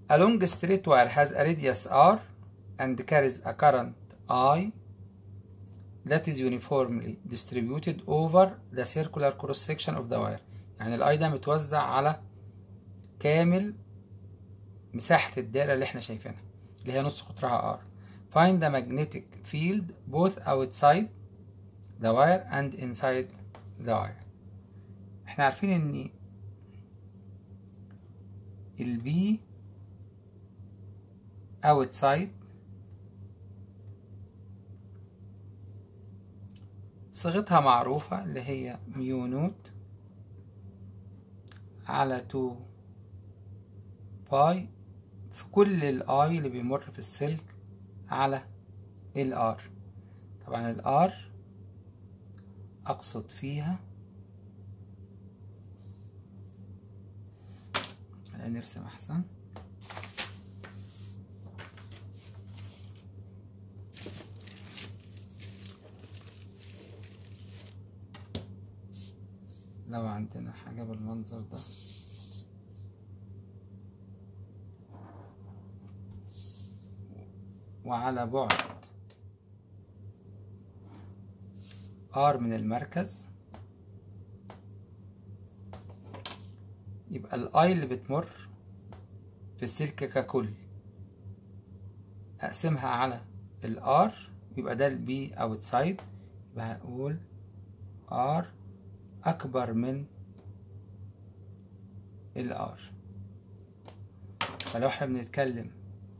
A long straight wire has a radius r and carries a current I that is uniformly distributed over the circular cross section of the wire يعني الاي ده متوزع على كامل مساحة الدائرة اللي احنا شايفينها اللي هي نص قطرها R find the magnetic field both outside the wire and inside the wire احنا عارفين ان ال B outside صيغتها معروفة اللي هي ميو نوت على 2 باي في كل الاي اللي بيمر في السلك على الار طبعا الار اقصد فيها خلينا نرسم احسن لو عندنا حاجة بالمنظر ده وعلى بعد R من المركز يبقى الاي اللي بتمر في السلك ككل اقسمها على الار يبقى ده البي اوتسايد يبقى هقول ار اكبر من الار فلو احنا بنتكلم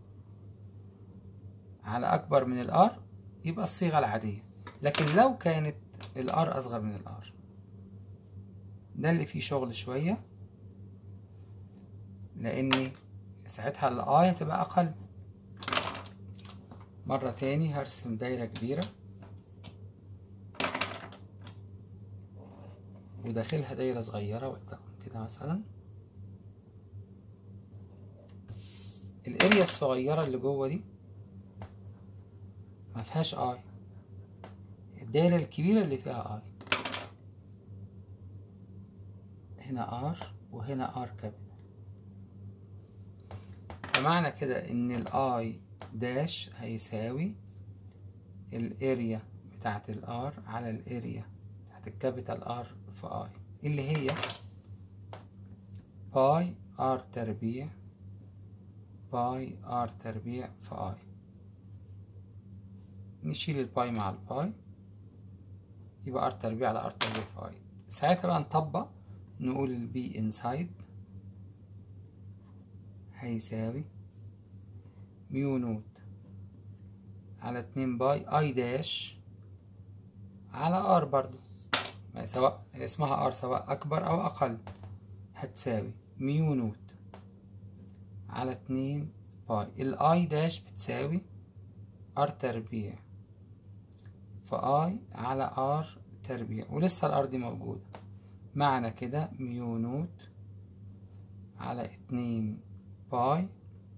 على اكبر من الار يبقى الصيغة العادية لكن لو كانت الار اصغر من الار ده اللي فيه شغل شوية لان ساعتها الاي هتبقى اقل مرة تاني هرسم دايرة كبيرة وداخلها دايرة صغيرة ولتكن كده مثلا الاريا الصغيرة اللي جوه دي ما فيهاش اي الدايرة الكبيرة اللي فيها اي هنا ار وهنا ار كابيتال فمعنى كده ان الاي داش هيساوي الاريا بتاعت الار على الاريا بتاعت الكابيتال ار في اي اللي هي باي ار تربيع باي ار تربيع في اي نشيل الباي مع الباي يبقى ار تربيع على ار تربيع في اي ساعتها بقى نطبق نقول البي انسايد هيساوي ميو نوت على اتنين باي اي داش على ار برضو سواء اسمها ار سواء اكبر او اقل هتساوي ميو نوت على اتنين باي الاي داش بتساوي ار تربيع في اي على ار تربيع ولسه الار دي موجودة معنى كده ميو نوت على اتنين باي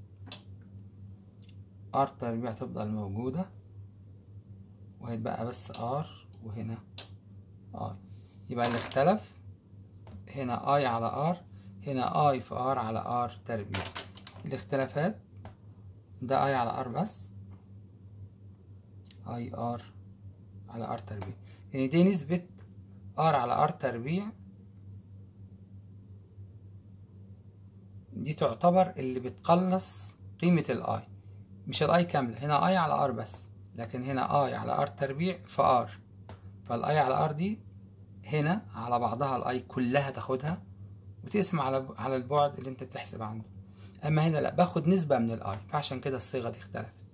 ار تربيع تفضل موجودة وهيتبقى بس ار وهنا اي يبقى اللي اختلف هنا اي على ار هنا اي في ار على ار تربيع الاختلافات ده اي على ار بس اي ار على ار تربيع يعني دي نسبة ار على ار تربيع دي تعتبر اللي بتقلص قيمة الاي مش الاي كاملة هنا اي على ار بس لكن هنا اي على ار تربيع في ار فالاي على ار دي هنا على بعضها الاي كلها تاخدها وتقسم على على البعد اللي انت بتحسب عنده اما هنا لا باخد نسبة من الاي فعشان كده الصيغة دي اختلفت